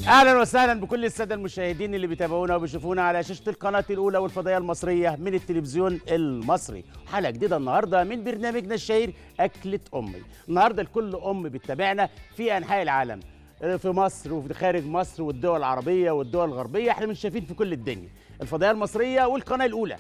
اهلا وسهلا بكل الساده المشاهدين اللي بيتابعونا وبيشوفونا على شاشه القناه الاولى والفضائيه المصريه من التلفزيون المصري حلقه جديده النهارده من برنامجنا الشهير اكله امي النهارده لكل ام بتتابعنا في انحاء العالم في مصر وفي خارج مصر والدول العربيه والدول الغربيه احنا مش شايفين في كل الدنيا الفضائيه المصريه والقناه الاولى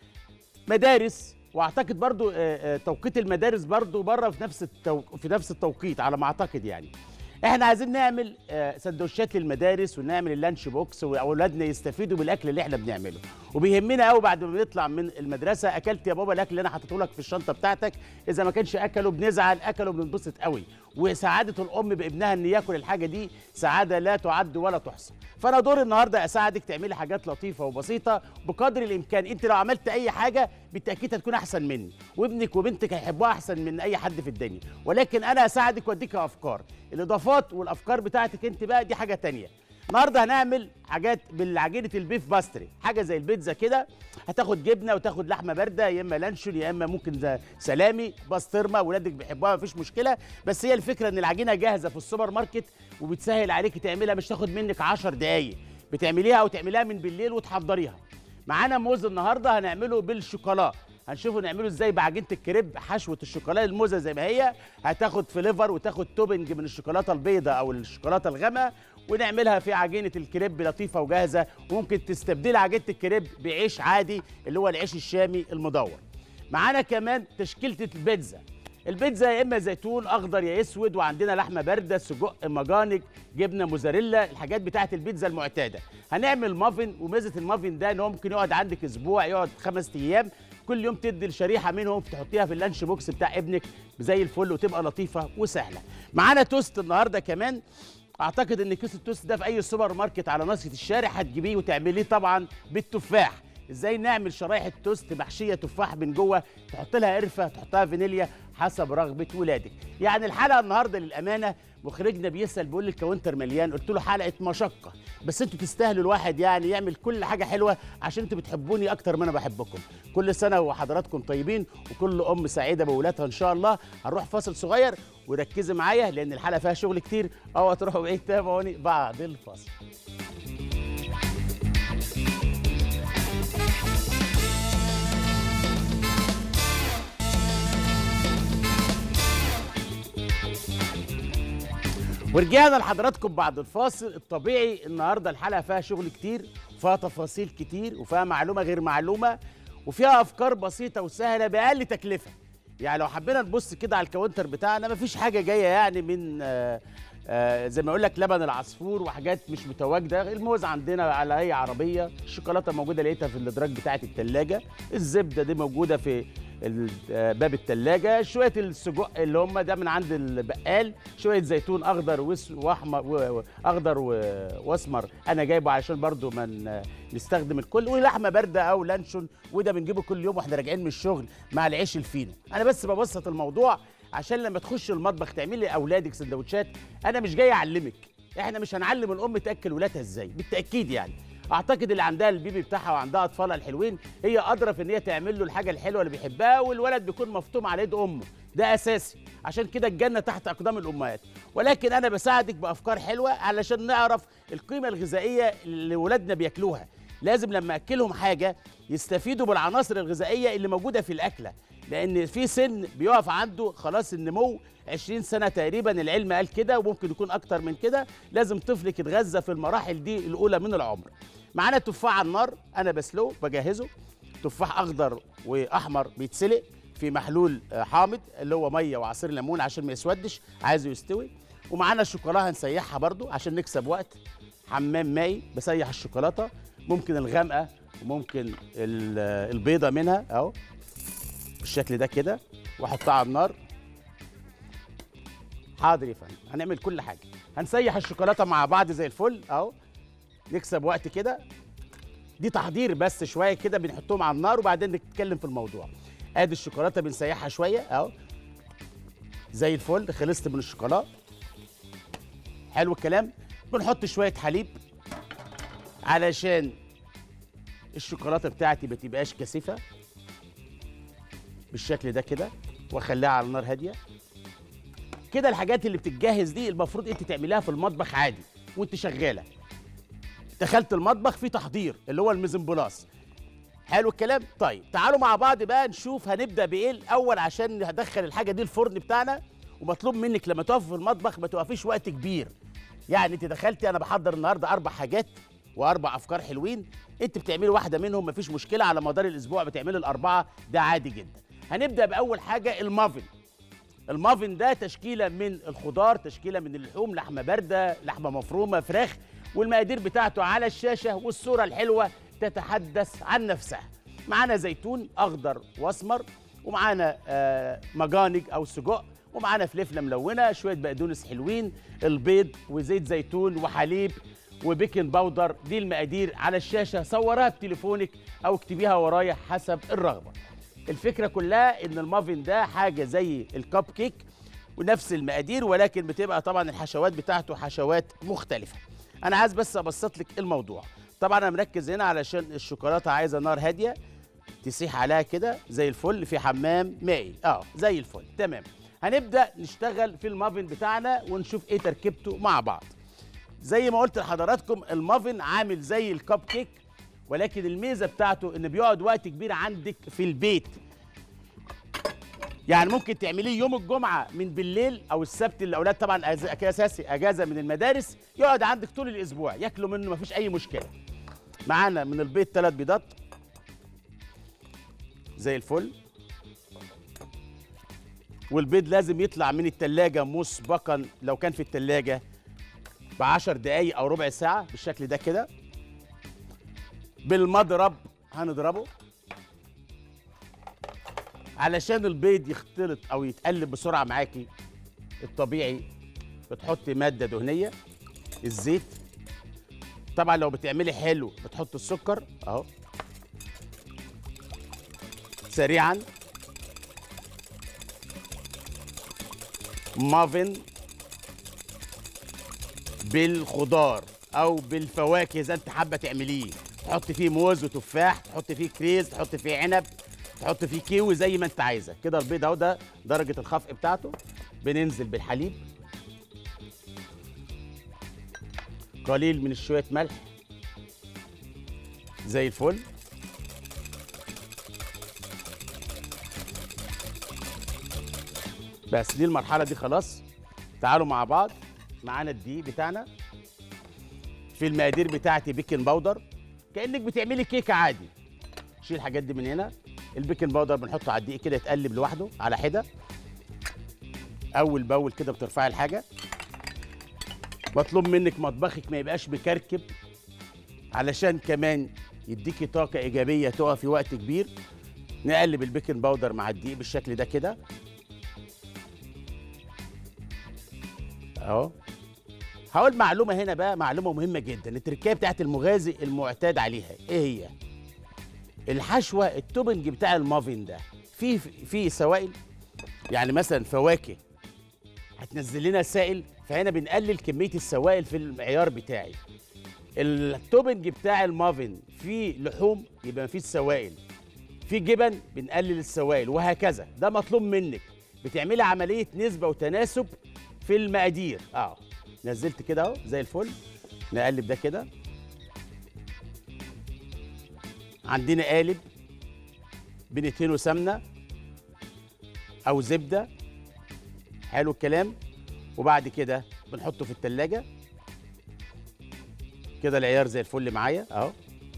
مدارس واعتقد برضو آه، آه، توقيت المدارس برضو بره في نفس التو... في نفس التوقيت على ما اعتقد يعني احنا عايزين نعمل آه، سندوتشات للمدارس ونعمل اللانش بوكس واولادنا يستفيدوا بالاكل اللي احنا بنعمله وبيهمنا قوي بعد ما بنطلع من المدرسه اكلت يا بابا الاكل اللي انا حاطته لك في الشنطه بتاعتك اذا ما كانش اكله بنزعل اكله بننبسط قوي وسعاده الام بابنها ان ياكل الحاجه دي سعاده لا تعد ولا تحصى فانا دور النهارده اساعدك تعملي حاجات لطيفه وبسيطه بقدر الامكان انت لو عملت اي حاجه بالتاكيد هتكون احسن مني وابنك وبنتك هيحبوها احسن من اي حد في الدنيا ولكن انا اساعدك واديك افكار الاضافات والافكار بتاعتك انت بقى دي حاجه تانية النهارده هنعمل حاجات بالعجينه البيف باستري حاجه زي البيتزا كده هتاخد جبنه وتاخد لحمه بارده يا اما لانشون يا اما ممكن زي سلامي بسطرمه ولادك بيحبوها مفيش مشكله بس هي الفكره ان العجينه جاهزه في السوبر ماركت وبتسهل عليك تعملها مش تاخد منك 10 دقايق بتعمليها او تعمليها من بالليل وتحضريها معانا موز النهارده هنعمله بالشوكولا هنشوفه نعمله ازاي بعجينه الكريب حشوه الشوكولاته الموزه زي ما هي هتاخد فليفر وتاخد توبنج من الشوكولاته البيضاء او الشوكولاته الغامقه ونعملها في عجينه الكريب لطيفه وجاهزه وممكن تستبدل عجينه الكريب بعيش عادي اللي هو العيش الشامي المدور معانا كمان تشكيله البيتزا البيتزا يا اما زيتون اخضر يا اسود وعندنا لحمه بارده سجق مجانج جبنه موزاريلا الحاجات بتاعه البيتزا المعتاده هنعمل مافن وميزه المافن ده ان هو ممكن يقعد عندك اسبوع يقعد خمس ايام كل يوم تدي الشريحه منهم تحطيها في اللانش بوكس بتاع ابنك زي الفل وتبقى لطيفه وسهله معانا توست النهارده كمان اعتقد ان كيس التوست ده في اي سوبر ماركت على ناصيه الشارع هتجيبيه وتعمليه طبعا بالتفاح ازاي نعمل شرايح التوست محشيه تفاح من جوه تحط لها قرفه تحطها فانيليا حسب رغبه ولادك يعني الحلقه النهارده للامانه مخرجنا بيسال بيقول لي الكاونتر مليان قلت له حلقه مشقه بس انتوا تستاهلوا الواحد يعني يعمل كل حاجه حلوه عشان انتوا بتحبوني اكتر ما انا بحبكم كل سنه وحضراتكم طيبين وكل ام سعيده بولادها ان شاء الله هنروح فاصل صغير وركزي معايا لان الحلقه فيها شغل كتير اوعى تروحوا بعيد تابعوني بعد الفاصل ورجعنا لحضراتكم بعد الفاصل الطبيعي النهارده الحلقه فيها شغل كتير فيها تفاصيل كتير وفيها معلومه غير معلومه وفيها افكار بسيطه وسهله باقل تكلفه يعني لو حبينا نبص كده على الكاونتر بتاعنا مفيش حاجه جايه يعني من آه آه زي ما اقول لك لبن العصفور وحاجات مش متواجده الموز عندنا على هي عربيه الشوكولاته موجوده لقيتها في الادراج بتاعه الثلاجه الزبده دي موجوده في ال- آه، باب الثلاجه شويه السجق اللي هم ده من عند البقال شويه زيتون اخضر وس- واحمر و- و- اخضر و- واسمر انا جايبه علشان برضو من نستخدم الكل ولحمه بارده او لانشون وده بنجيبه كل يوم واحنا راجعين من الشغل مع العيش الفينو انا بس ببسط الموضوع عشان لما تخش المطبخ تعملي لاولادك سندوتشات انا مش جاي اعلمك احنا مش هنعلم الام تاكل ولادها ازاي بالتاكيد يعني اعتقد اللي عندها البيبي بتاعها وعندها اطفالها الحلوين هي ادرى في ان هي تعمل له الحاجه الحلوه اللي بيحبها والولد بيكون مفطوم على يد امه ده اساسي عشان كده الجنه تحت اقدام الامهات ولكن انا بساعدك بافكار حلوه علشان نعرف القيمه الغذائيه اللي ولادنا بياكلوها لازم لما اكلهم حاجه يستفيدوا بالعناصر الغذائيه اللي موجوده في الاكله لان في سن بيقف عنده خلاص النمو 20 سنه تقريبا العلم قال كده وممكن يكون اكتر من كده لازم طفلك يتغذى في المراحل دي الاولى من العمر معانا تفاح على النار انا بسلقه بجهزه تفاح اخضر واحمر بيتسلق في محلول آه، حامض اللي هو ميه وعصير ليمون عشان ما يسودش عايزه يستوي ومعانا الشوكولاته هنسيحها برضو عشان نكسب وقت حمام مائي بسيح الشوكولاته ممكن الغامقه وممكن ال- البيضه منها اهو بالشكل ده كده واحطها على النار حاضر يا فندم هنعمل كل حاجه هنسيح الشوكولاته مع بعض زي الفل اهو نكسب وقت كده دي تحضير بس شويه كده بنحطهم على النار وبعدين نتكلم في الموضوع ادي الشوكولاته بنسيحها شويه اهو زي الفل خلصت من الشوكولاته حلو الكلام بنحط شويه حليب علشان الشوكولاته بتاعتي ما تبقاش كثيفه بالشكل ده كده واخليها على نار هاديه كده الحاجات اللي بتتجهز دي المفروض انت تعمليها في المطبخ عادي وانت شغاله دخلت المطبخ في تحضير اللي هو الميزنبولاس حلو الكلام طيب تعالوا مع بعض بقى نشوف هنبدا بايه الاول عشان ندخل الحاجه دي الفرن بتاعنا ومطلوب منك لما تقف في المطبخ ما توقفيش وقت كبير يعني انت دخلتي انا بحضر النهارده اربع حاجات واربع افكار حلوين انت بتعملي واحده منهم مفيش مشكله على مدار الاسبوع بتعملي الاربعه ده عادي جدا هنبدا باول حاجه المافن المافن ده تشكيله من الخضار تشكيله من اللحوم لحمه بارده لحمه مفرومه فراخ والمقادير بتاعته على الشاشه والصوره الحلوه تتحدث عن نفسها معانا زيتون اخضر واسمر ومعانا آه مجانج او سجق ومعانا فلفله ملونه شويه بقدونس حلوين البيض وزيت زيتون وحليب وبيكنج باودر دي المقادير على الشاشه صورها بتليفونك او اكتبيها ورايا حسب الرغبه الفكره كلها ان المافن ده حاجه زي الكب كيك ونفس المقادير ولكن بتبقى طبعا الحشوات بتاعته حشوات مختلفه انا عايز بس ابسط لك الموضوع طبعا انا مركز هنا علشان الشوكولاته عايزه نار هاديه تسيح عليها كده زي الفل في حمام مائي اه زي الفل تمام هنبدا نشتغل في المافن بتاعنا ونشوف ايه تركيبته مع بعض زي ما قلت لحضراتكم المافن عامل زي الكب كيك ولكن الميزه بتاعته ان بيقعد وقت كبير عندك في البيت يعني ممكن تعمليه يوم الجمعه من بالليل او السبت اللي الاولاد طبعا أز- اساسي اجازه من المدارس يقعد عندك طول الاسبوع ياكلوا منه مفيش اي مشكله معانا من البيض ثلاث بيضات زي الفل والبيض لازم يطلع من التلاجة مسبقا لو كان في التلاجة بعشر دقايق أو ربع ساعة بالشكل ده كده بالمضرب هنضربه علشان البيض يختلط أو يتقلب بسرعة معاكي الطبيعي بتحطي مادة دهنية الزيت طبعا لو بتعملي حلو بتحط السكر اهو سريعا مافن بالخضار او بالفواكه اذا انت حابه تعمليه تحط فيه موز وتفاح تحط فيه كريز تحط فيه عنب تحط فيه كيوي زي ما انت عايزه كده البيض اهو ده درجه الخفق بتاعته بننزل بالحليب قليل من شويه ملح زي الفل بس دي المرحله دي خلاص تعالوا مع بعض معانا الدقيق بتاعنا في المقادير بتاعتي بيكنج باودر كانك بتعملي كيكه عادي شيل الحاجات دي من هنا البيكنج باودر بنحطه على الدقيق كده يتقلب لوحده على حده اول باول كده بترفعي الحاجه مطلوب منك مطبخك ما يبقاش مكركب علشان كمان يديكي طاقه ايجابيه تقفي وقت كبير نقلب البيكنج باودر مع الدقيق بالشكل ده كده اهو هقول معلومه هنا بقى معلومه مهمه جدا التركيبه بتاعت المغازي المعتاد عليها ايه هي الحشوه التوبنج بتاع المافين ده في في سوائل يعني مثلا فواكه هتنزل لنا سائل فهنا بنقلل كميه السوائل في المعيار بتاعي التوبنج بتاع المافن فيه لحوم يبقى مفيش سوائل في جبن بنقلل السوائل وهكذا ده مطلوب منك بتعملي عمليه نسبه وتناسب في المقادير اه نزلت كده اهو زي الفل نقلب ده كده عندنا قالب بندهنه سمنه او زبده حلو الكلام وبعد كده بنحطه في التلاجة كده العيار زي الفل معايا اهو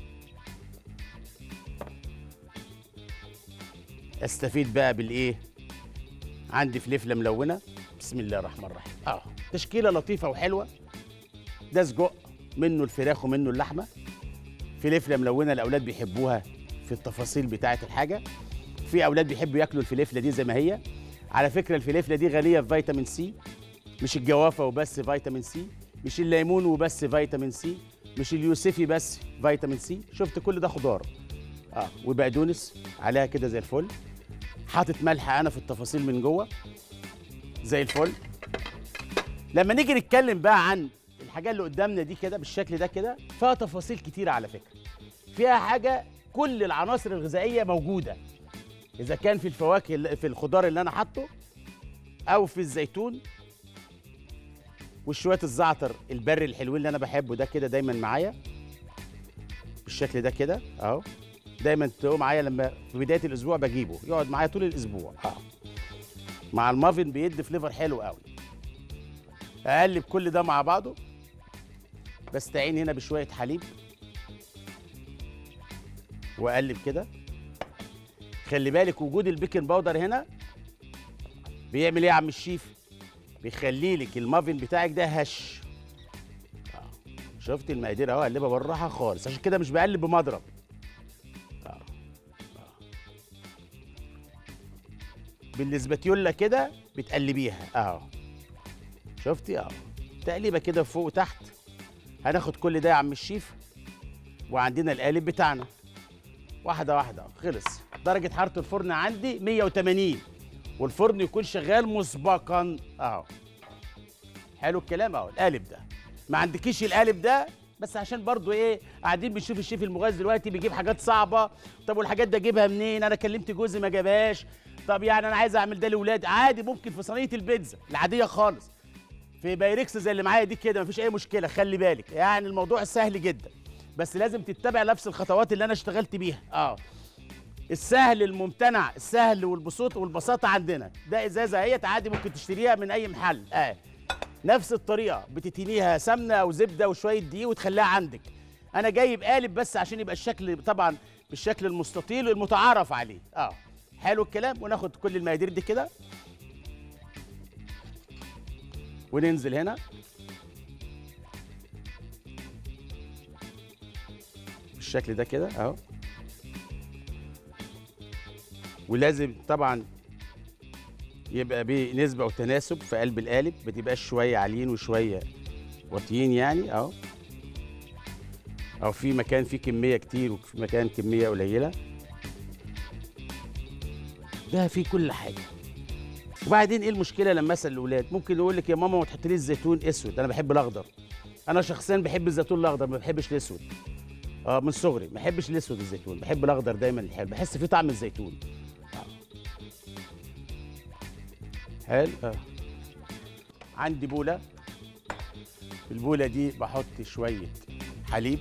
استفيد بقى بالايه عندي فلفله ملونه بسم الله الرحمن الرحيم اه تشكيله لطيفه وحلوه ده سجق منه الفراخ ومنه اللحمه فلفله ملونه الاولاد بيحبوها في التفاصيل بتاعه الحاجه في اولاد بيحبوا ياكلوا الفلفله دي زي ما هي على فكره الفلفله دي غنيه في فيتامين سي مش الجوافه وبس فيتامين سي مش الليمون وبس فيتامين سي مش اليوسفي بس فيتامين سي شفت كل ده خضار اه وبقدونس عليها كده زي الفل حاطط ملح انا في التفاصيل من جوه زي الفل لما نيجي نتكلم بقى عن الحاجات اللي قدامنا دي كده بالشكل ده كده فيها تفاصيل كتيره على فكره فيها حاجه كل العناصر الغذائيه موجوده اذا كان في الفواكه اللي- في الخضار اللي انا حاطه او في الزيتون وشويه الزعتر البري الحلوين اللي انا بحبه ده كده دايما معايا بالشكل ده كده اهو دايما تقوم معايا لما في بدايه الاسبوع بجيبه يقعد معايا طول الاسبوع اه مع المافن بيدي فليفر حلو قوي اقلب كل ده مع بعضه بستعين هنا بشويه حليب واقلب كده خلي بالك وجود البيكنج باودر هنا بيعمل ايه يا عم الشيف بيخلي لك المافن بتاعك ده هش آه. شفت المقادير اهو اقلبها بالراحه خالص عشان كده مش بقلب بمضرب آه. آه. بالاسباتيولا كده بتقلبيها اهو شفتي اهو تقليبه كده فوق وتحت هناخد كل ده يا عم الشيف وعندنا القالب بتاعنا واحده واحده خلص درجه حراره الفرن عندي 180 والفرن يكون شغال مسبقا اهو حلو الكلام اهو القالب ده ما عندكيش القالب ده بس عشان برضو ايه قاعدين بنشوف الشيف المغاز دلوقتي بيجيب حاجات صعبه طب والحاجات ده اجيبها منين انا كلمت جوزي ما جابهاش طب يعني انا عايز اعمل ده لاولادي عادي ممكن في صينيه البيتزا العاديه خالص في بايركس زي اللي معايا دي كده مفيش اي مشكله خلي بالك يعني الموضوع سهل جدا بس لازم تتبع نفس الخطوات اللي انا اشتغلت بيها اه السهل الممتنع السهل والبساطه والبساطه عندنا ده ازازه اهيت عادي ممكن تشتريها من اي محل اه نفس الطريقه بتتنيها سمنه او زبده وشويه دقيق وتخليها عندك انا جايب قالب بس عشان يبقى الشكل طبعا بالشكل المستطيل المتعارف عليه اه حلو الكلام وناخد كل المقادير دي كده وننزل هنا بالشكل ده كده اهو ولازم طبعا يبقى بنسبة وتناسب في قلب القالب ما تبقاش شوية عاليين وشوية واطيين يعني اهو او في مكان فيه كمية كتير وفي مكان كمية قليلة ده فيه كل حاجة وبعدين ايه المشكلة لما اسال الاولاد ممكن يقول لك يا ماما ما تحطليش زيتون اسود انا بحب الاخضر انا شخصيا بحب الزيتون الاخضر ما بحبش الاسود اه من صغري ما بحبش الاسود الزيتون بحب الاخضر دايما الحلو بحس فيه طعم الزيتون حلو اه عندي بوله البوله دي بحط شويه حليب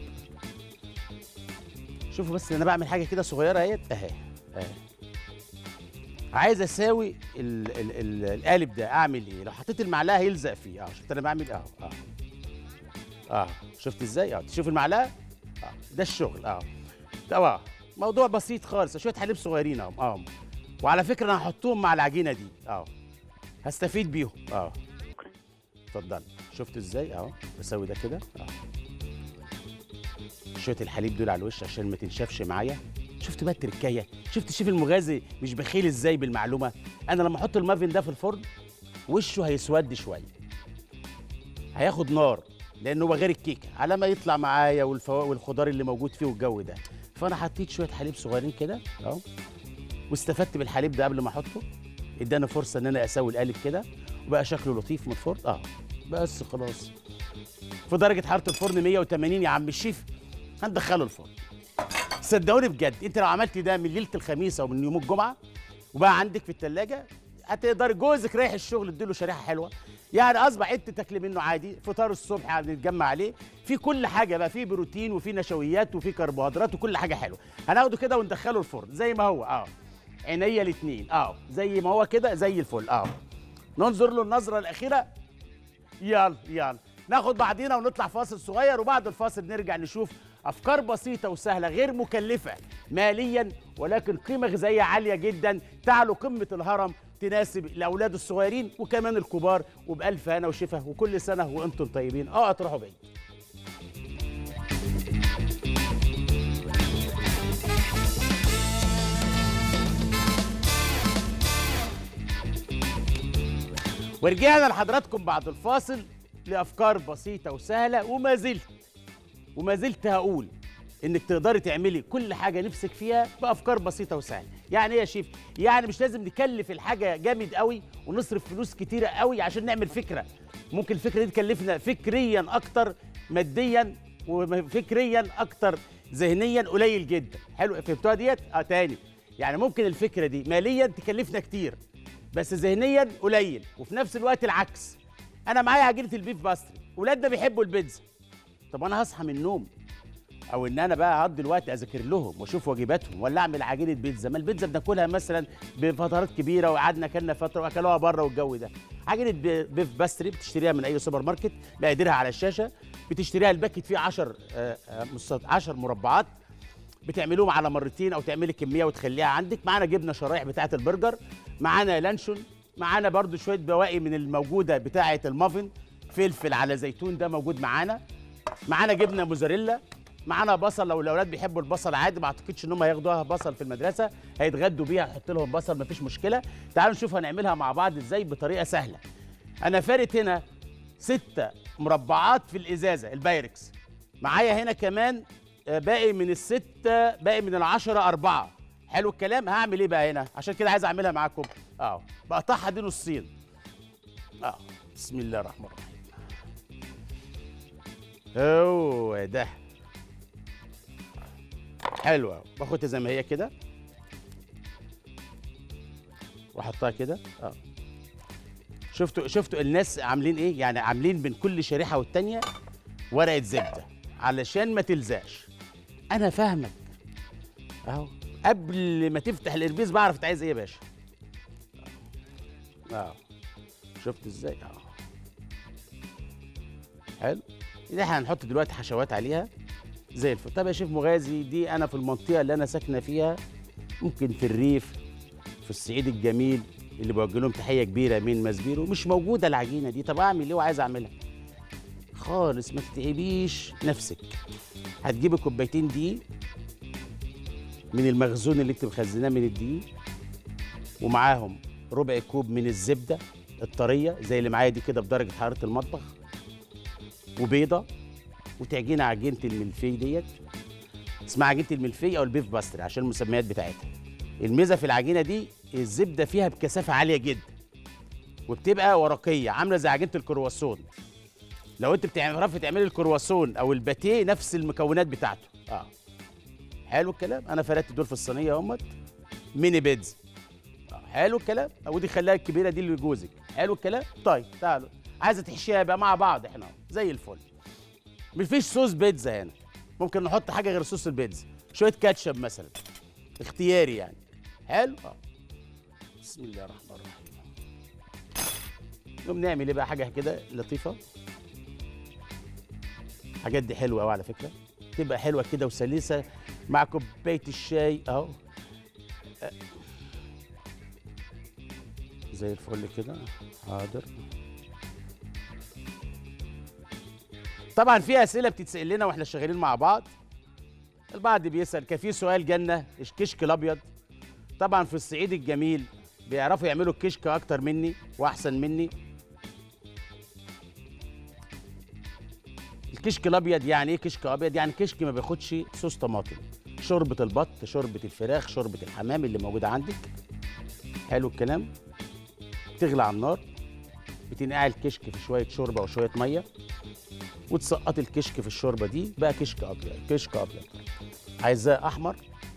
شوفوا بس انا بعمل حاجه كده صغيره اهيت اهي اهي عايز اساوي ال ال ال القالب ده اعمل ايه لو حطيت المعلقه هيلزق فيه اه شفت انا بعمل اهو اه اه شفت ازاي اه تشوف المعلقه اه ده الشغل اه طبعا موضوع بسيط خالص شويه حليب صغيرين اهو اه وعلى فكره انا هحطهم مع العجينه دي اه هستفيد بيهم اه اتفضل شفت ازاي اهو بسوي ده كده اه شويه الحليب دول على الوش عشان ما تنشفش معايا شفت بقى التركايه شفت الشيف المغازي مش بخيل ازاي بالمعلومه انا لما احط المافن ده في الفرن وشه هيسود شويه هياخد نار لانه هو غير الكيكه على ما يطلع معايا والفوا... والخضار اللي موجود فيه والجو ده فانا حطيت شويه حليب صغيرين كده اهو واستفدت بالحليب ده قبل ما احطه اداني فرصه ان انا اسوي القالب كده وبقى شكله لطيف من الفرن اه بس خلاص في درجه حراره الفرن 180 يا عم الشيف هندخله الفرن صدقوني بجد انت لو عملت ده من ليله الخميس او من يوم الجمعه وبقى عندك في الثلاجه هتقدر جوزك رايح الشغل اديله شريحه حلوه يعني اصبح انت تاكلي منه عادي فطار الصبح هنتجمع عليه في كل حاجه بقى في بروتين وفي نشويات وفي كربوهيدرات وكل حاجه حلوه هناخده كده وندخله الفرن زي ما هو اه عينيا الاثنين اه زي ما هو كده زي الفل اه ننظر له النظره الاخيره يلا يلا ناخد بعضينا ونطلع فاصل صغير وبعد الفاصل نرجع نشوف افكار بسيطه وسهله غير مكلفه ماليا ولكن قيمه غذائيه عاليه جدا تعلو قمه الهرم تناسب الاولاد الصغيرين وكمان الكبار وبالف هنا وشفا وكل سنه وانتم طيبين اه تروحوا بعيد ورجعنا لحضراتكم بعد الفاصل لافكار بسيطه وسهله وما زلت وما زلت هقول انك تقدري تعملي كل حاجه نفسك فيها بافكار بسيطه وسهله يعني ايه يا شيف يعني مش لازم نكلف الحاجه جامد قوي ونصرف فلوس كتيره قوي عشان نعمل فكره ممكن الفكره دي تكلفنا فكريا اكتر ماديا وفكريا اكتر ذهنيا قليل جدا حلو فهمتوها ديت اه تاني يعني ممكن الفكره دي ماليا تكلفنا كتير بس ذهنيا قليل وفي نفس الوقت العكس انا معايا عجينه البيف باستري ولادنا بيحبوا البيتزا طب انا هصحى من النوم او ان انا بقى اقضي الوقت اذاكر لهم واشوف واجباتهم ولا اعمل عجينه بيتزا ما البيتزا بناكلها مثلا بفترات كبيره وقعدنا كلنا فتره واكلوها بره والجو ده عجينه بي- بيف باستري بتشتريها من اي سوبر ماركت مقاديرها على الشاشه بتشتريها الباكت فيه 10 10 مربعات بتعملوهم على مرتين او تعملي كميه وتخليها عندك معانا جبنه شرايح بتاعه البرجر معانا لانشون معانا برضو شويه بواقي من الموجوده بتاعه المافن فلفل على زيتون ده موجود معانا معانا جبنه موزاريلا معانا بصل لو الاولاد بيحبوا البصل عادي ما اعتقدش ان هم ياخدوها بصل في المدرسه هيتغدوا بيها نحط لهم بصل مفيش مشكله تعالوا نشوف هنعملها مع بعض ازاي بطريقه سهله انا فارت هنا ستة مربعات في الازازه البايركس معايا هنا كمان آه، باقي من الستة باقي من العشرة أربعة حلو الكلام هعمل ايه بقى هنا عشان كده عايز اعملها معاكم اه بقطعها دي نصين اه بسم الله الرحمن الرحيم هو ده حلوة باخدها زي ما هي كده واحطها كده اه شفتوا شفتوا الناس عاملين ايه يعني عاملين بين كل شريحه والتانيه ورقه زبده علشان ما تلزقش انا فاهمك اهو قبل ما تفتح الاربيز بعرف انت عايز ايه يا باشا اه شفت ازاي اه حلو دي احنا هنحط دلوقتي حشوات عليها زي الفل طب يا شيف مغازي دي انا في المنطقه اللي انا ساكنه فيها ممكن في الريف في الصعيد الجميل اللي بوجه لهم تحيه كبيره من مزبيرو مش موجوده العجينه دي طب اعمل ايه وعايز اعملها خالص ما تتعبيش نفسك هتجيبي كوبايتين دقيق من المخزون اللي انت مخزناه من الدقيق ومعاهم ربع كوب من الزبده الطريه زي اللي معايا دي كده بدرجه حراره المطبخ وبيضه وتعجيني عجينه الملفي ديت اسمها عجينه الملفي او البيف باستري عشان المسميات بتاعتها الميزه في العجينه دي الزبده فيها بكثافه عاليه جدا وبتبقى ورقيه عامله زي عجينه الكرواسون لو انت بتعرفي تعملي الكرواسون او الباتيه نفس المكونات بتاعته اه حلو الكلام انا فردت دول في الصينيه اهمت ميني بيتزا آه. حلو الكلام ودي خليها الكبيره دي اللي جوزك حلو الكلام طيب تعالوا عايزه تحشيها يبقى مع بعض احنا زي الفل مفيش صوص بيتزا هنا ممكن نحط حاجه غير صوص البيتزا شويه كاتشب مثلا اختياري يعني حلو اه بسم الله الرحمن الرحيم نقوم نعمل ايه بقى حاجه كده لطيفه الحاجات دي حلوه قوي على فكره تبقى حلوه كده وسلسه مع كوبايه الشاي اهو آه. زي الفل كده حاضر طبعا في اسئله بتتسال لنا واحنا شغالين مع بعض البعض بيسال كان في سؤال جنه الكشك الابيض طبعا في الصعيد الجميل بيعرفوا يعملوا الكشك اكتر مني واحسن مني الكشك الابيض يعني ايه كشك ابيض يعني كشك ما بياخدش صوص طماطم شوربه البط شوربه الفراخ شوربه الحمام اللي موجوده عندك حلو الكلام تغلى على النار بتنقع الكشك في شويه شوربه وشويه ميه وتسقطي الكشك في الشوربه دي بقى كشك ابيض كشك ابيض عايزاه احمر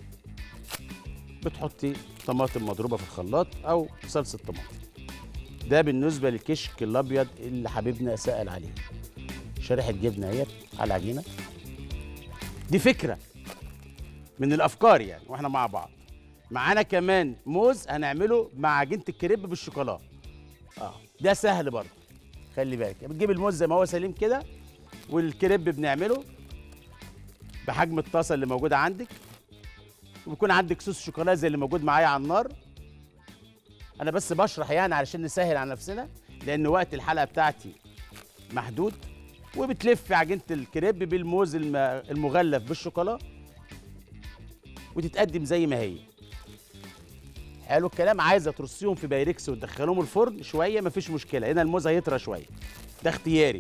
بتحطي طماطم مضروبه في الخلاط او صلصه طماطم ده بالنسبه للكشك الابيض اللي حبيبنا سال عليه شريحه جبنه اهيت على العجينه دي فكره من الافكار يعني واحنا مع بعض معانا كمان موز هنعمله مع عجينه الكريب بالشوكولاته اه ده سهل برضه خلي بالك بتجيب الموز زي ما هو سليم كده والكريب بنعمله بحجم الطاسه اللي موجوده عندك وبيكون عندك صوص شوكولاته زي اللي موجود معايا على النار انا بس بشرح يعني علشان نسهل على نفسنا لان وقت الحلقه بتاعتي محدود وبتلف عجينه الكريب بالموز الم- المغلف بالشوكولاته وتتقدم زي ما هي حلو الكلام عايزه ترصيهم في بايركس وتدخلهم الفرن شويه مفيش مشكله هنا الموز هيطرى شويه ده اختياري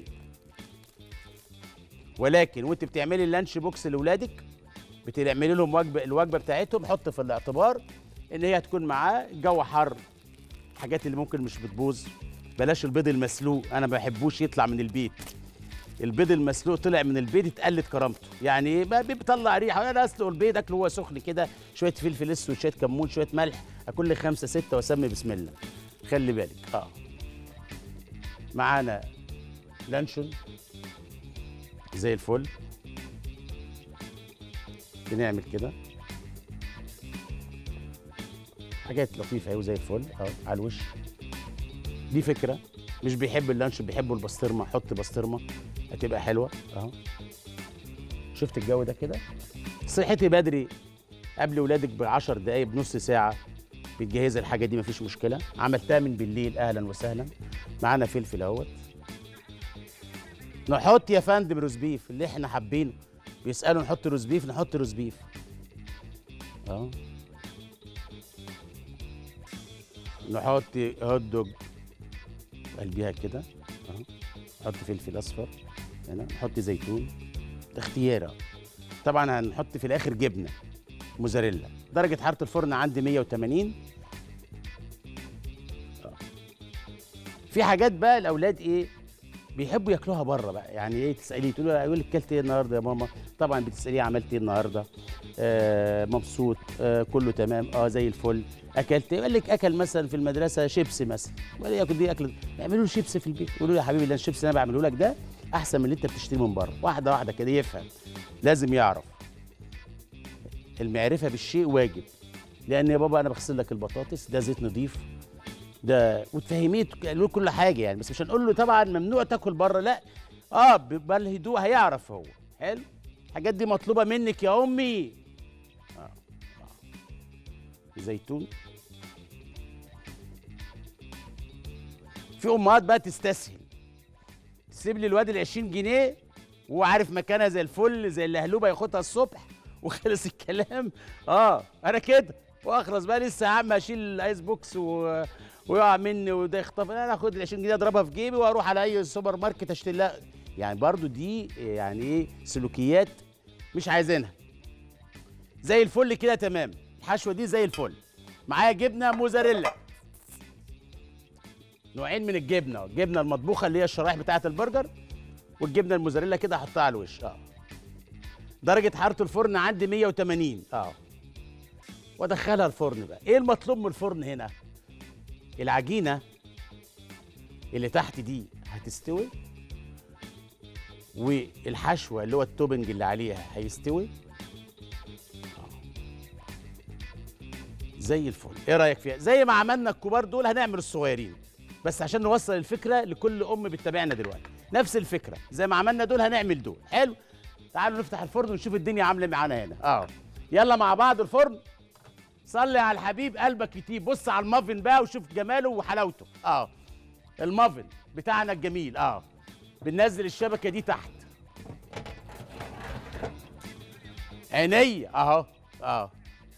ولكن وانت بتعملي اللانش بوكس لاولادك بتعملي لهم وجبه الوجبه بتاعتهم حط في الاعتبار ان هي هتكون معاه الجو حر الحاجات اللي ممكن مش بتبوظ بلاش البيض المسلوق انا ما بحبوش يطلع من البيت البيض المسلوق طلع من البيت اتقلت كرامته يعني ايه بقى بيطلع ريحه انا اسلق البيض اكله وهو سخن كده شويه فلفل اسود شويه كمون شويه ملح اكل لي خمسه سته واسمي بسم الله خلي بالك اه معانا لانشون زي الفل بنعمل كده حاجات لطيفه اهي وزي الفل اهو على الوش دي فكره مش بيحب اللانش بيحبوا البسطرمه حط بسطرمه هتبقى حلوه اهو شفت الجو ده كده صحتي بدري قبل ولادك ب 10 دقايق بنص ساعه بتجهز الحاجه دي مفيش مشكله عملتها من بالليل اهلا وسهلا معانا فلفل اهوت نحط يا فندم روز بيف اللي احنا حابينه بيسالوا نحط روز بيف نحط روز بيف اه نحط هوت دوج قلبيها كده اهو نحط فلفل اصفر هنا نحط زيتون ده اختيار أهو. طبعا هنحط في الاخر جبنه موزاريلا درجه حراره الفرن عندي 180 آه. في حاجات بقى الاولاد ايه بيحبوا ياكلوها بره بقى يعني ايه تساليه تقول له يقول لك اكلت ايه النهارده يا ماما طبعا بتساليه عملت ايه النهارده آه مبسوط آه كله تمام اه زي الفل اكلت ايه يقول لك اكل مثلا في المدرسه شيبسي مثلا ولا ياكل دي اكل اعملوا له شيبسي في البيت يقولوا له يا حبيبي ده الشيبسي اللي انا بعمله لك ده احسن من اللي انت بتشتريه من بره واحده واحده كده يفهم لازم يعرف المعرفه بالشيء واجب لان يا بابا انا بغسل لك البطاطس ده زيت نظيف ده وتفهميه تقول له كل حاجه يعني بس مش هنقول له طبعا ممنوع تاكل بره لا اه بل هدوء هيعرف هو حلو الحاجات دي مطلوبه منك يا امي آه. آه. زيتون في امهات بقى تستسهل تسيب لي الواد ال 20 جنيه وهو عارف مكانها زي الفل زي اللهلوبه ياخدها الصبح وخلص الكلام اه انا كده واخلص بقى لسه يا عم اشيل الايس بوكس و... ويقع مني وده يخطف انا اخد ال 20 جنيه اضربها في جيبي واروح على اي سوبر ماركت اشتري لها يعني برضو دي يعني ايه سلوكيات مش عايزينها زي الفل كده تمام الحشوه دي زي الفل معايا جبنه موزاريلا نوعين من الجبنه الجبنه المطبوخه اللي هي الشرايح بتاعه البرجر والجبنه الموزاريلا كده احطها على الوش اه درجه حراره الفرن عندي 180 اه وادخلها الفرن بقى ايه المطلوب من الفرن هنا العجينه اللي تحت دي هتستوي والحشوه اللي هو التوبنج اللي عليها هيستوي آه. زي الفل ايه رايك فيها زي ما عملنا الكبار دول هنعمل الصغيرين بس عشان نوصل الفكره لكل ام بتتابعنا دلوقتي نفس الفكره زي ما عملنا دول هنعمل دول حلو تعالوا نفتح الفرن ونشوف الدنيا عامله معانا هنا اه يلا مع بعض الفرن صلي على الحبيب قلبك يطيب بص على المافن بقى وشوف جماله وحلاوته اه المافن بتاعنا الجميل اه بننزل الشبكه دي تحت عينيا اهو اه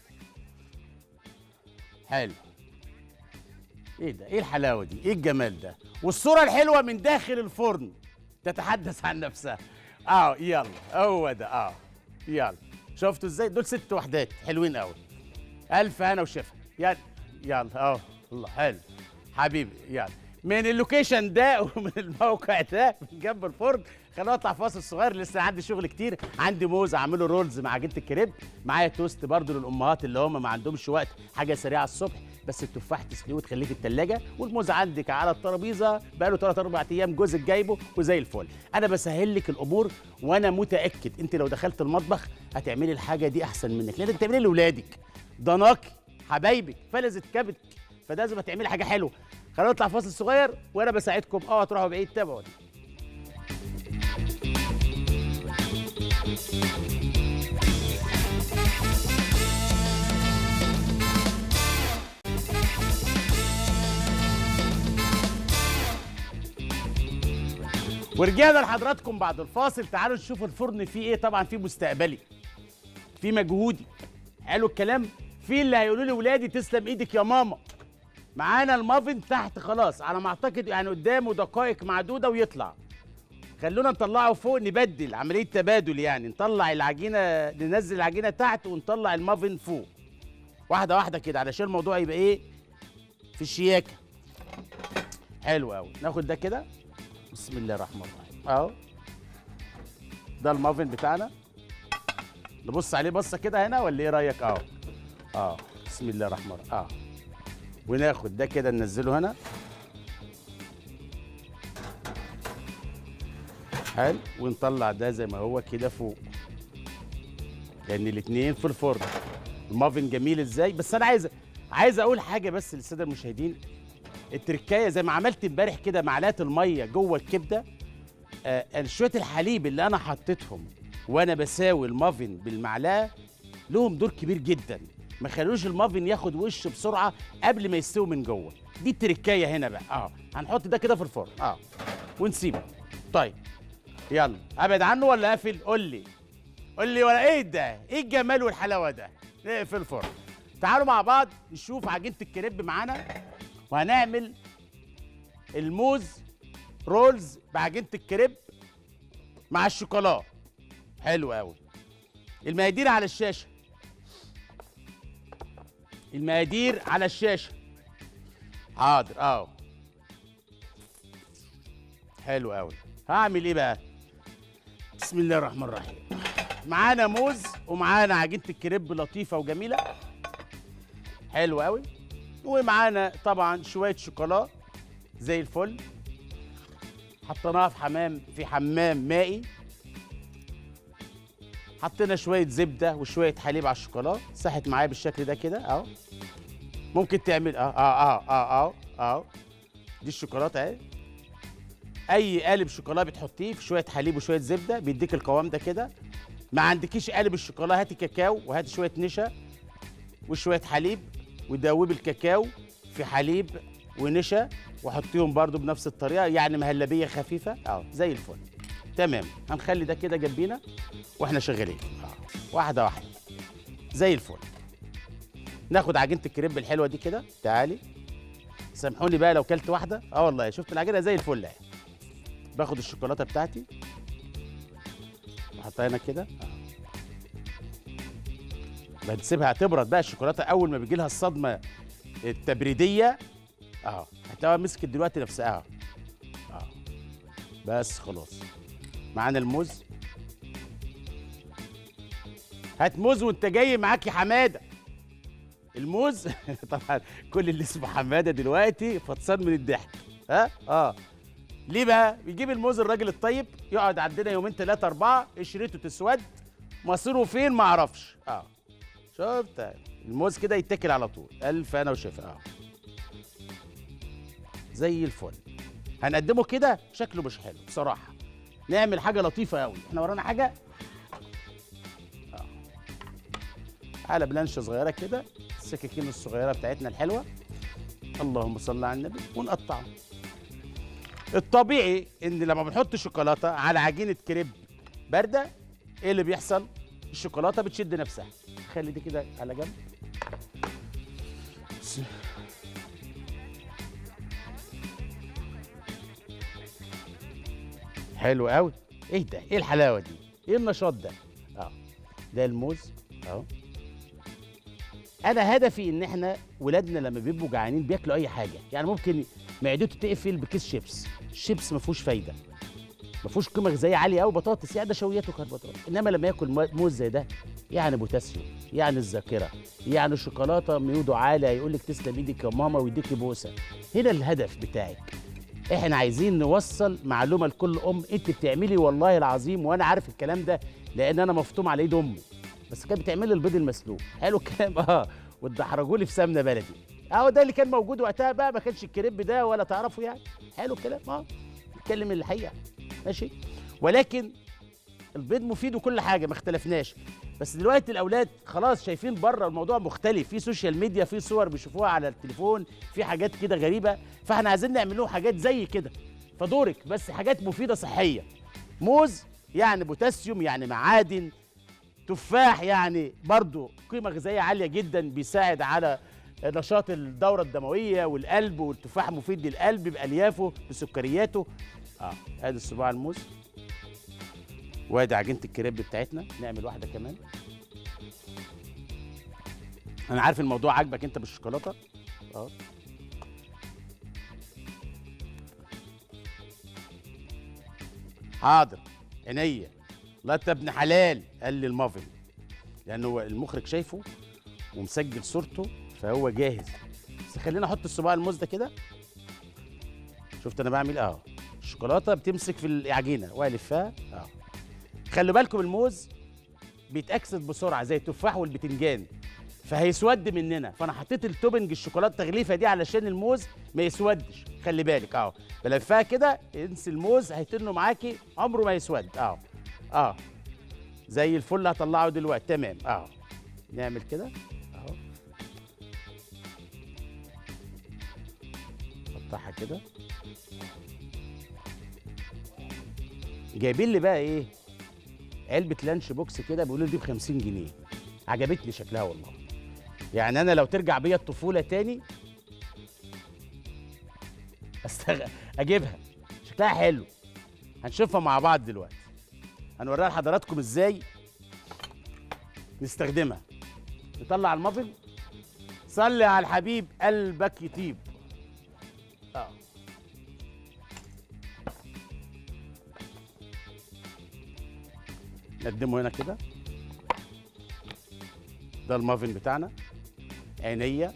حلو ايه ده ايه الحلاوه دي ايه الجمال ده والصوره الحلوه من داخل الفرن تتحدث عن نفسها اه يلا هو ده اه يلا شفتوا ازاي دول ست وحدات حلوين قوي الف هنا وشفا يلا يلا اه الله حلو حبيبي يلا من اللوكيشن ده ومن الموقع ده من جنب الفرن خلينا نطلع فاصل صغير لسه عندي شغل كتير عندي موز اعمله رولز مع عجينه الكريب معايا توست برضو للامهات اللي هم ما عندهمش وقت حاجه سريعه الصبح بس التفاح تسليه وتخليه في التلاجة والموز عندك على الترابيزه بقاله 3 4 ايام جوزك جايبه وزي الفل انا بسهل لك الامور وانا متاكد انت لو دخلت المطبخ هتعملي الحاجه دي احسن منك لانك بتعملي لاولادك ضناكي حبايبك فلذة كبدك فده لازم تعملي حاجه حلوه خلينا نطلع فاصل صغير وانا بساعدكم اه تروحوا بعيد تابعوني ورجعنا لحضراتكم بعد الفاصل تعالوا نشوف الفرن فيه ايه طبعا فيه مستقبلي فيه مجهودي حلو الكلام في اللي هيقولوا لي ولادي تسلم ايدك يا ماما معانا المافن تحت خلاص على ما اعتقد يعني قدامه دقائق معدوده ويطلع خلونا نطلعه فوق نبدل عمليه تبادل يعني نطلع العجينه ننزل العجينه تحت ونطلع المافن فوق واحده واحده كده علشان الموضوع يبقى ايه في الشياكه حلو قوي ناخد ده كده بسم الله الرحمن الرحيم اهو ده المافن بتاعنا نبص عليه بصه كده هنا ولا ايه رايك اهو اه بسم الله الرحمن الرحيم اه وناخد ده كده ننزله هنا حلو ونطلع ده زي ما هو كده فوق لان الاتنين في الفرن المافن جميل ازاي بس انا عايز عايز اقول حاجه بس للساده المشاهدين التركايه زي ما عملت امبارح كده معلقه الميه جوه الكبده آه شويه الحليب اللي انا حطيتهم وانا بساوي المافن بالمعلقه لهم دور كبير جدا ما خلوش المافن ياخد وش بسرعه قبل ما يستوي من جوه دي التركايه هنا بقى اه هنحط ده كده في الفرن اه ونسيبه طيب يلا ابعد عنه ولا اقفل قول لي قول لي ولا ايه ده ايه الجمال والحلاوه ده نقفل الفرن تعالوا مع بعض نشوف عجينه الكريب معانا وهنعمل الموز رولز بعجينه الكريب مع الشوكولاته حلو قوي المقادير على الشاشه المقادير على الشاشه حاضر اهو حلو قوي هعمل ايه بقى بسم الله الرحمن الرحيم معانا موز ومعانا عجينه الكريب لطيفه وجميله حلو قوي ومعانا طبعا شويه شوكولاته زي الفل حطيناها في حمام في حمام مائي حطينا شويه زبده وشويه حليب على الشوكولاته ساحت معايا بالشكل ده كده اهو ممكن تعمل اه اه اه اه اه اه دي الشوكولاته اهي اي قالب شوكولاته بتحطيه في شويه حليب وشويه زبده بيديك القوام ده كده ما عندكيش قالب الشوكولاته هاتي كاكاو وهاتي شويه نشا وشويه حليب ودوبي الكاكاو في حليب ونشا وحطيهم برضو بنفس الطريقه يعني مهلبيه خفيفه اه زي الفل تمام هنخلي ده كده جنبينا واحنا شغالين اه واحده واحده زي الفل ناخد عجينه الكريب الحلوه دي كده تعالي سامحوني بقى لو كلت واحده اه والله شفت العجينه زي الفل اهي باخد الشوكولاته بتاعتي واحطها هنا كده آه. بنسيبها تبرد بقى الشوكولاته اول ما بيجي لها الصدمه التبريديه اهو هتلاقيها مسكت دلوقتي نفسها اهو اه بس خلاص معانا الموز هات موز وانت جاي معاك يا حماده الموز طبعا كل اللي اسمه حماده دلوقتي فطسان من الضحك ها اه ليه بقى بيجيب الموز الراجل الطيب يقعد عندنا يومين ثلاثه اربعه قشرته تسود مصيره فين ما اعرفش اه شفت الموز كده يتاكل على طول الف انا وشفا اه زي الفل هنقدمه كده شكله مش حلو بصراحه نعمل حاجه لطيفه قوي احنا ورانا حاجه اه على بلانشه صغيره كده السكاكين الصغيره بتاعتنا الحلوه اللهم صل على النبي ونقطعه الطبيعي ان لما بنحط شوكولاته على عجينه كريب بارده ايه اللي بيحصل الشوكولاته بتشد نفسها خلي دي كده على جنب بس- حلو قوي ايه ده ايه الحلاوه دي ايه النشاط ده اه ده الموز اهو انا هدفي ان احنا ولادنا لما بيبقوا جعانين بياكلوا اي حاجه يعني ممكن معدته تقفل بكيس شيبس الشيبس ما فيهوش فايده ما فيهوش قيمه غذائيه عاليه قوي بطاطس يعني نشويات وكربوهيدرات انما لما ياكل مو- موز زي ده يعني بوتاسيوم يعني الذاكره يعني شوكولاته ميوده عالي يقول لك تسلم ايدك يا ماما ويديكي بوسه هنا الهدف بتاعك احنا عايزين نوصل معلومه لكل ام انت بتعملي والله العظيم وانا عارف الكلام ده لان انا مفطوم على ايد امي بس كانت بتعمل لي البيض المسلوق حلو الكلام اه وتدحرجوا لي في سمنه بلدي اهو ده اللي كان موجود وقتها بقى ما كانش الكريب ده ولا تعرفوا يعني حلو الكلام اه نتكلم الحقيقه ماشي ولكن البيض مفيد وكل حاجه ما اختلفناش بس دلوقتي الاولاد خلاص شايفين بره الموضوع مختلف في سوشيال ميديا في صور بيشوفوها على التليفون في حاجات كده غريبه فاحنا عايزين نعمل لهم حاجات زي كده فدورك بس حاجات مفيده صحيه موز يعني بوتاسيوم يعني معادن تفاح يعني برضو قيمة غذائية عالية جدا بيساعد على نشاط الدورة الدموية والقلب والتفاح مفيد للقلب بأليافه بسكرياته اه ادي الصباع الموز وادي عجينة الكريب بتاعتنا نعمل واحدة كمان انا عارف الموضوع عاجبك انت بالشوكولاتة اه حاضر عينيا لا انت ابن حلال قال لي المافن لان هو المخرج شايفه ومسجل صورته فهو جاهز بس خلينا احط الصباع الموز ده كده شفت انا بعمل اه الشوكولاته بتمسك في العجينه والفها اه خلي بالكم الموز بيتاكسد بسرعه زي التفاح والبتنجان فهيسود مننا فانا حطيت التوبنج الشوكولاته التغليفه دي علشان الموز ما يسودش خلي بالك اهو بلفها كده انسي الموز هيتنه معاكي عمره ما يسود اهو اه زي الفل هطلعه دلوقتي تمام اهو نعمل كده اهو قطعها كده جايبين لي بقى ايه علبه لانش بوكس كده بيقولوا لي دي ب 50 جنيه عجبتني شكلها والله يعني انا لو ترجع بيا الطفوله تاني استغ... اجيبها شكلها حلو هنشوفها مع بعض دلوقتي هنوريها لحضراتكم ازاي نستخدمها نطلع المافن صلي على الحبيب قلبك يطيب اه نقدمه هنا كده ده المافن بتاعنا عينيا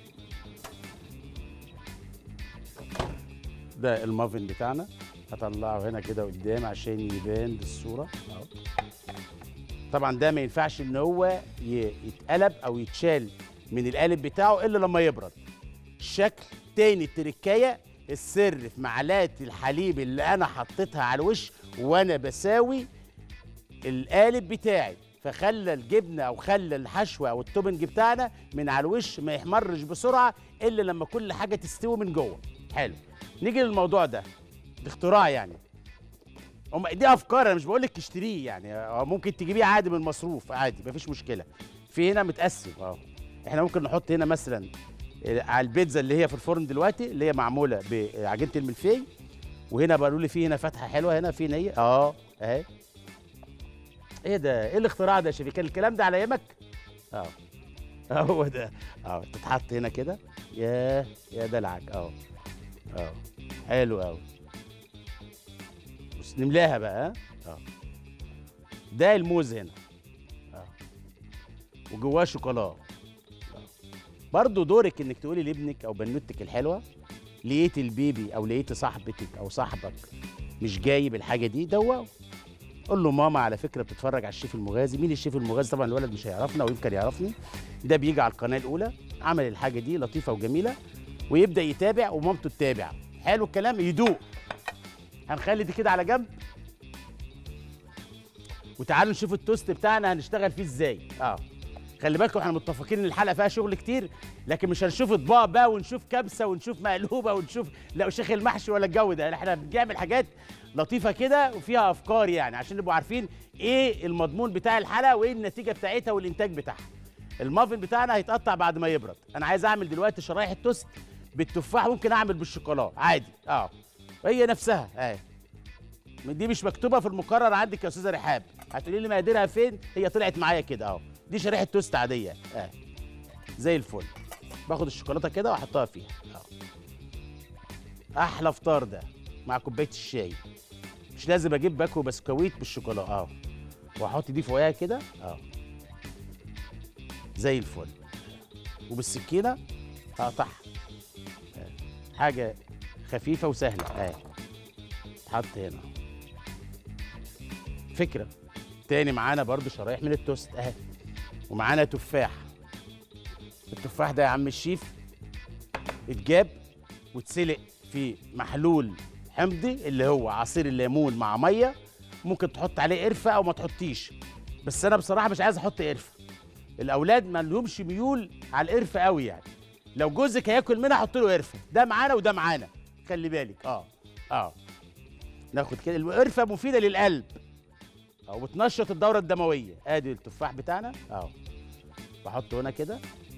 ده المافن بتاعنا هطلعه هنا كده قدام عشان يبان بالصوره اهو طبعا ده ما ينفعش ان هو ي- يتقلب او يتشال من القالب بتاعه الا لما يبرد الشكل تاني التركايه السر في معلقه الحليب اللي انا حطيتها على الوش وانا بساوي القالب بتاعي فخلى الجبنه او خلى الحشوه او التوبنج بتاعنا من على الوش ما يحمرش بسرعه الا لما كل حاجه تستوي من جوه حلو نيجي للموضوع ده ده اختراع يعني هم دي افكار انا مش بقول لك تشتريه يعني آه، ممكن تجيبيه عادي من المصروف عادي مفيش مشكله في هنا متقسم اه احنا ممكن نحط هنا مثلا آه، على البيتزا اللي هي في الفرن دلوقتي اللي هي معموله بعجينه الملفي وهنا بقولوا لي في هنا فتحه حلوه هنا في نيه اه اهي ايه ده ايه الاختراع ده يا شيفي كان الكلام ده على ايامك اه هو ده اه تتحط هنا كده يا يا دلعك اه اه حلو قوي بس نملاها بقى ها؟ اه ده الموز هنا اه وجواه شوكولاته اه برضه دورك انك تقولي لابنك او بنوتك الحلوه لقيت البيبي او لقيت صاحبتك او صاحبك مش جايب الحاجه دي دوقه قول له ماما على فكره بتتفرج على الشيف المغازي مين الشيف المغازي طبعا الولد مش هيعرفنا ويمكن يعرفني ده بيجي على القناه الاولى عمل الحاجه دي لطيفه وجميله ويبدا يتابع ومامته تتابع حلو الكلام يدوق هنخلي دي كده على جنب وتعالوا نشوف التوست بتاعنا هنشتغل فيه ازاي اه خلي بالكم احنا متفقين ان الحلقه فيها شغل كتير لكن مش هنشوف اطباق بقى ونشوف كبسه ونشوف مقلوبه ونشوف لا شيخ المحشي ولا الجو ده احنا بنعمل حاجات لطيفه كده وفيها افكار يعني عشان نبقوا عارفين ايه المضمون بتاع الحلقه وايه النتيجه بتاعتها والانتاج بتاعها المافن بتاعنا هيتقطع بعد ما يبرد انا عايز اعمل دلوقتي شرايح التوست بالتفاح ممكن اعمل بالشوكولاته عادي اه هي نفسها اهي دي مش مكتوبه في المقرر عندك يا استاذه رحاب هتقولي لي مقاديرها فين هي طلعت معايا كده اهو دي شريحه توست عاديه اه زي الفل باخد الشوكولاته كده واحطها فيها اهو احلى فطار ده مع كوبايه الشاي مش لازم اجيب باكو بسكويت بالشوكولاته اه واحط دي فوقيها كده اه زي الفل وبالسكينه اقطعها آه. حاجه خفيفه وسهله اه تحط هنا فكره تاني معانا برضو شرايح من التوست اهي ومعانا تفاح التفاح ده يا عم الشيف اتجاب واتسلق في محلول حمضي اللي هو عصير الليمون مع ميه ممكن تحط عليه قرفه او ما تحطيش بس انا بصراحه مش عايز احط قرفه الاولاد ما لهمش ميول على القرفه قوي يعني لو جوزك هياكل منها حط له قرفه ده معانا وده معانا خلي بالك اه اه ناخد كده القرفه مفيده للقلب او بتنشط الدوره الدمويه ادي التفاح بتاعنا اهو بحطه هنا كده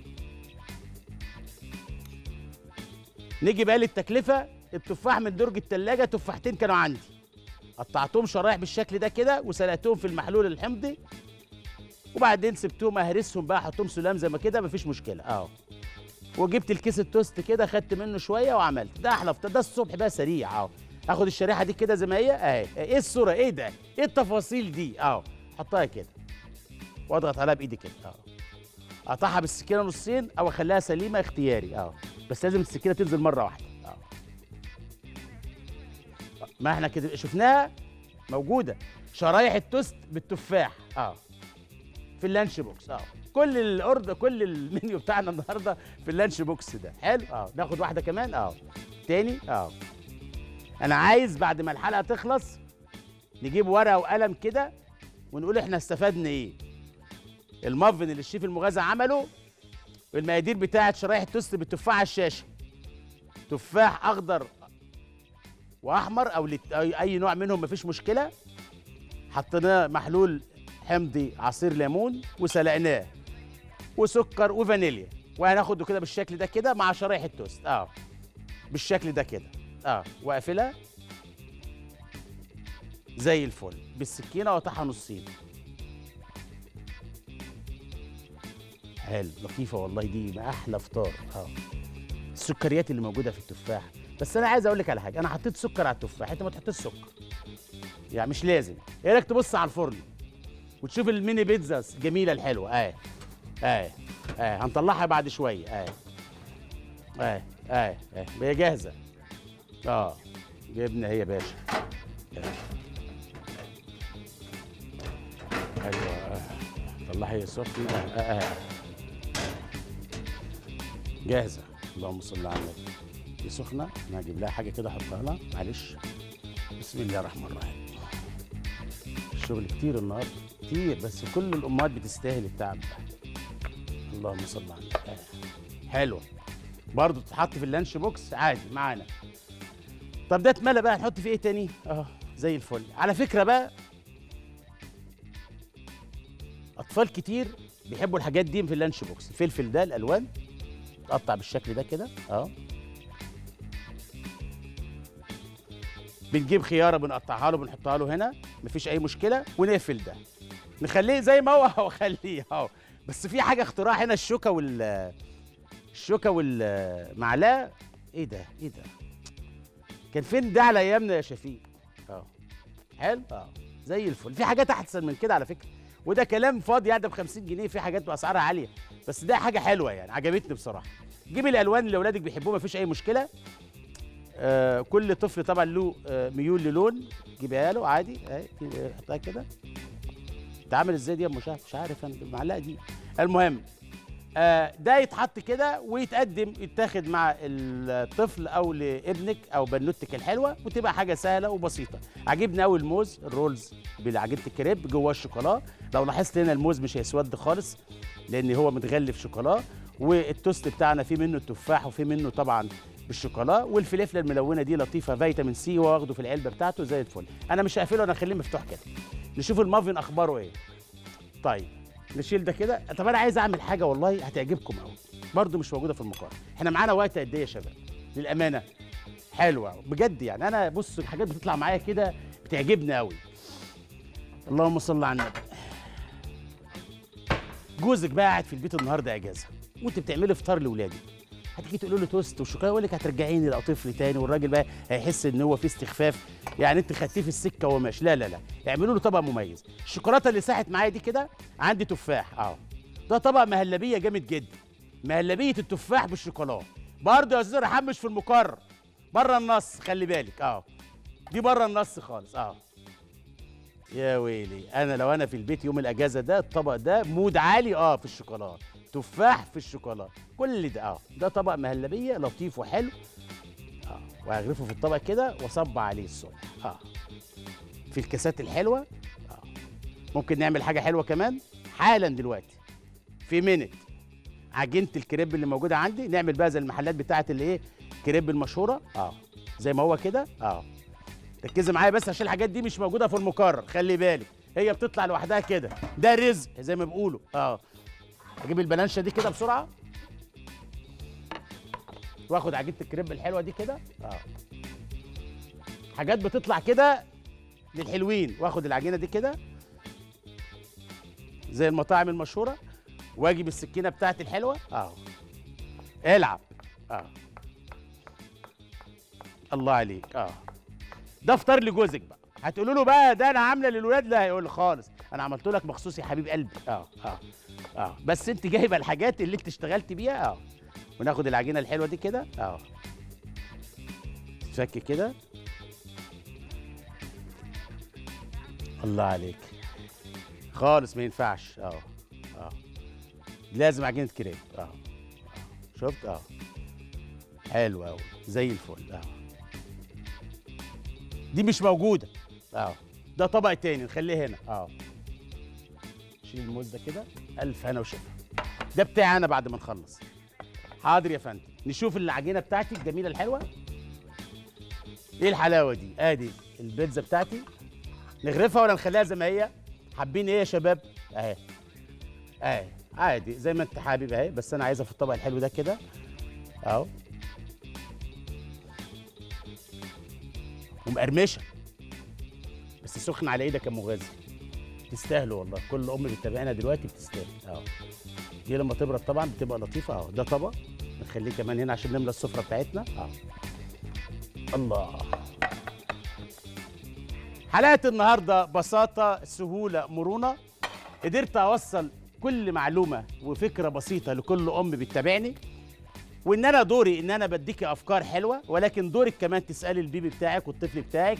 نيجي بقى للتكلفه التفاح من درج التلاجة تفاحتين كانوا عندي قطعتهم شرايح بالشكل ده كده وسلقتهم في المحلول الحمضي وبعدين سبتهم اهرسهم بقى احطهم سلام زي ما كده مفيش مشكله اهو وجبت الكيس التوست كده خدت منه شويه وعملت ده احلى فطار ده الصبح بقى سريع اهو اخد الشريحه دي كده زي ما هي اهي ايه الصوره ايه ده ايه التفاصيل دي اهو احطها كده واضغط عليها بايدي كده اهو اقطعها بالسكينه نصين او اخليها سليمه اختياري اهو بس لازم السكينه تنزل مره واحده اهو ما احنا كده شفناها موجوده شرايح التوست بالتفاح اه في اللانش بوكس اه كل الارض كل المنيو بتاعنا النهارده في اللانش بوكس ده حلو اه ناخد واحده كمان اه تاني اه انا عايز بعد ما الحلقه تخلص نجيب ورقه وقلم كده ونقول احنا استفدنا ايه المافن اللي الشيف المغازى عمله والمقادير بتاعه شرايح التوست بالتفاح على الشاشه تفاح اخضر واحمر او لت- اي أي نوع منهم مفيش مشكله حطيناه محلول حمضي عصير ليمون وسلقناه وسكر وفانيليا وهناخده كده بالشكل ده كده مع شرايح التوست اه بالشكل ده كده اه واقفلها زي الفل بالسكينه واقطعها نصين حلو لطيفه والله دي ما احلى فطار اه السكريات اللي موجوده في التفاح بس انا عايز اقول لك على حاجه انا حطيت سكر على التفاح انت ما تحطش سكر يعني مش لازم ايه رايك تبص على الفرن وتشوف الميني بيتزا الجميله الحلوه اه اه اه هنطلعها بعد شويه اه اه اه اه هي جاهزه اه جبنه هي يا باشا آه. ايوه آه. طلعها هي سخنه آه. آه. آه. جاهزه اللهم صل على النبي دي سخنه انا هجيب لها حاجه كده احطها لها معلش بسم الله الرحمن الرحيم الشغل كتير النهارده كتير بس كل الامهات بتستاهل التعب ده اللهم صل على النبي آه. حلوه برضه تتحط في اللانش بوكس عادي معانا طب ده اتملى بقى نحط فيه ايه تاني اه زي الفل على فكره بقى اطفال كتير بيحبوا الحاجات دي في اللانش بوكس الفلفل ده الالوان تقطع بالشكل ده كده اه بنجيب خياره بنقطعها له بنحطها له هنا مفيش اي مشكله ونقفل ده نخليه زي ما هو او خليه اهو بس في حاجه اختراع هنا الشوكه وال الشوكه والمعلقه ايه ده ايه ده كان فين ده على ايامنا يا شفيق اه حلو اه زي الفل في حاجات احسن من كده على فكره وده كلام فاضي يعني ده ب 50 جنيه في حاجات باسعارها عاليه بس ده حاجه حلوه يعني عجبتني بصراحه جيب الالوان اللي اولادك بيحبوها مفيش اي مشكله آه كل طفل طبعا له آه ميول للون جيبها له عادي اهي في- حطها كده تعمل ازاي دي يا ام شهد مش عارف انا المعلقه دي المهم آه ده يتحط كده ويتقدم يتاخد مع الطفل او لابنك او بنوتك الحلوه وتبقى حاجه سهله وبسيطه عجبني قوي الموز الرولز بعجينه الكريب جواه الشوكولا لو لاحظت هنا الموز مش هيسود خالص لان هو متغلف شوكولا والتوست بتاعنا فيه منه التفاح وفيه منه طبعا بالشوكولا والفلفله الملونه دي لطيفه فيتامين سي واخده في العلبه بتاعته زي الفل انا مش هقفله انا هخليه مفتوح كده نشوف المافن اخباره ايه طيب نشيل ده كده طب انا عايز اعمل حاجه والله هتعجبكم قوي برضو مش موجوده في المقال احنا معانا وقت قد ايه يا شباب للامانه حلوه بجد يعني انا بص الحاجات بتطلع معايا كده بتعجبني قوي اللهم صل على النبي جوزك بقى قاعد في البيت النهارده اجازه وانت بتعملي فطار لاولادك هتيجي تقول له توست وشوكولاته يقول لك هترجعيني لقى طفل تاني والراجل بقى هيحس ان هو في استخفاف يعني انت خدتيه في السكه وهو ماشي لا لا لا اعملوا له طبق مميز الشوكولاته اللي ساحت معايا دي كده عندي تفاح اه ده طبق مهلبيه جامد جدا مهلبيه التفاح بالشوكولاته برضه يا استاذ رحام مش في المقرر بره النص خلي بالك اه دي بره النص خالص اه يا ويلي انا لو انا في البيت يوم الاجازه ده الطبق ده مود عالي اه في الشوكولاته تفاح في الشوكولاته كل ده اه ده طبق مهلبيه لطيف وحلو اه وهغرفه في الطبق كده واصب عليه الصبح اه في الكاسات الحلوه اه ممكن نعمل حاجه حلوه كمان حالا دلوقتي في منت عجينه الكريب اللي موجوده عندي نعمل بقى زي المحلات بتاعه الايه كريب المشهوره اه زي ما هو كده اه ركزي معايا بس عشان الحاجات دي مش موجوده في المقرر خلي بالك هي بتطلع لوحدها كده ده رزق زي ما بيقولوا اه اجيب البلانشه دي كده بسرعه واخد عجينه الكريب الحلوه دي كده اه حاجات بتطلع كده للحلوين واخد العجينه دي كده زي المطاعم المشهوره واجي بالسكينه بتاعتي الحلوه اه العب اه الله عليك اه ده فطار لجوزك بقى هتقولوا له بقى ده انا عامله للولاد لا هيقول لي خالص انا عملته لك مخصوص يا حبيب قلبي اه اه اه بس انت جايبه الحاجات اللي انت اشتغلت بيها اه وناخد العجينه الحلوه دي كده اه تفك كده الله عليك خالص ما ينفعش اه لازم عجينه كريب اه شفت اه حلو قوي زي الفل اه دي مش موجوده اه ده طبق تاني نخليه هنا اه شيل الموز ده كده الف هنا وشفا ده بتاعي انا بعد ما نخلص حاضر يا فندم نشوف العجينه بتاعتي الجميله الحلوه ايه الحلاوه دي ادي البيتزا بتاعتي نغرفها ولا نخليها زي ما هي حابين ايه يا شباب اهي اهي عادي زي ما انت حابب اهي بس انا عايزها في الطبق الحلو ده كده اهو ومقرمشه بس سخن على ايدك يا ام غازي تستاهلوا والله كل ام بتتابعنا دلوقتي بتستاهل اهو دي لما تبرد طبعا بتبقى لطيفه اهو ده طبق نخليه كمان هنا عشان نملى السفره بتاعتنا اهو الله حلقه النهارده بساطه سهوله مرونه قدرت اوصل كل معلومه وفكره بسيطه لكل ام بتتابعني وان انا دوري ان انا بديكي افكار حلوه ولكن دورك كمان تسالي البيبي بتاعك والطفل بتاعك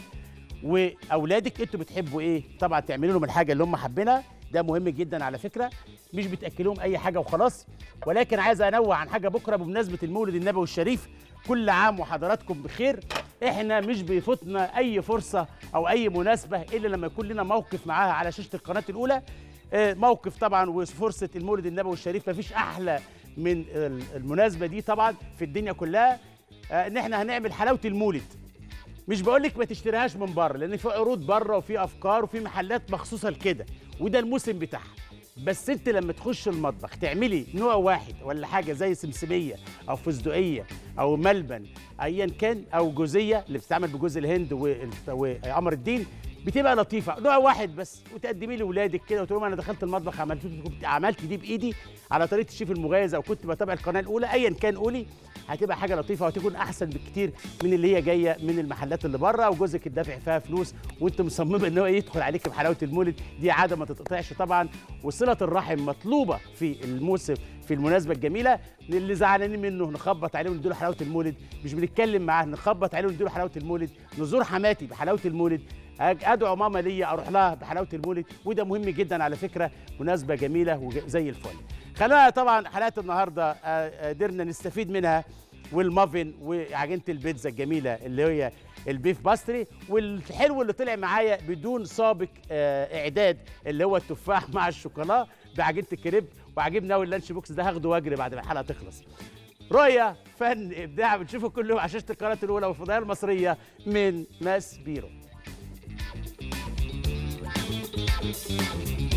واولادك انتوا بتحبوا ايه طبعا تعملوا لهم الحاجه اللي هم حابينها ده مهم جدا على فكره مش بتاكلوهم اي حاجه وخلاص ولكن عايز انوه عن حاجه بكره بمناسبه المولد النبوي الشريف كل عام وحضراتكم بخير احنا مش بيفوتنا اي فرصه او اي مناسبه الا لما يكون لنا موقف معاها على شاشه القناه الاولى آه، موقف طبعا وفرصه المولد النبوي الشريف مفيش احلى من ال- المناسبه دي طبعا في الدنيا كلها آه، ان احنا هنعمل حلاوه المولد مش بقول لك ما تشتريهاش من بره لان في عروض بره وفي افكار وفي محلات مخصوصه لكده وده الموسم بتاعها بس انت لما تخش المطبخ تعملي نوع واحد ولا حاجه زي سمسميه او فستقيه او ملبن ايا كان او جوزيه اللي بتتعمل بجوز الهند وال- وقمر الدين بتبقى لطيفه نوع واحد بس وتقدميه لاولادك كده وتقول لهم انا دخلت المطبخ عملت عملت دي بايدي على طريقه الشيف المغاز او كنت بتابع القناه الاولى ايا كان قولي هتبقى حاجه لطيفه وهتكون احسن بكتير من اللي هي جايه من المحلات اللي بره وجوزك الدافع فيها فلوس وانت مصممه ان هو يدخل عليك بحلاوه المولد دي عاده ما تتقطعش طبعا وصله الرحم مطلوبه في الموسم في المناسبه الجميله اللي زعلانين منه نخبط عليه ونديله حلاوه المولد مش بنتكلم معاه نخبط عليه ونديله حلاوه المولد نزور حماتي بحلاوه المولد أج- ادعو ماما ليا اروح لها بحلاوه المولد وده مهم جدا على فكره مناسبه جميله وزي الفل خلونا طبعا حلقات النهارده آه، قدرنا نستفيد منها والمافن وعجينه البيتزا الجميله اللي هي البيف باستري والحلو اللي طلع معايا بدون سابق آه، اعداد اللي هو التفاح مع الشوكولا بعجينه الكريب وعجبني قوي اللانش بوكس ده هاخده واجري بعد ما الحلقه تخلص رؤية فن ابداع بنشوفه كل يوم على شاشه القناه الاولى والفضائيه المصريه من ماس بيرو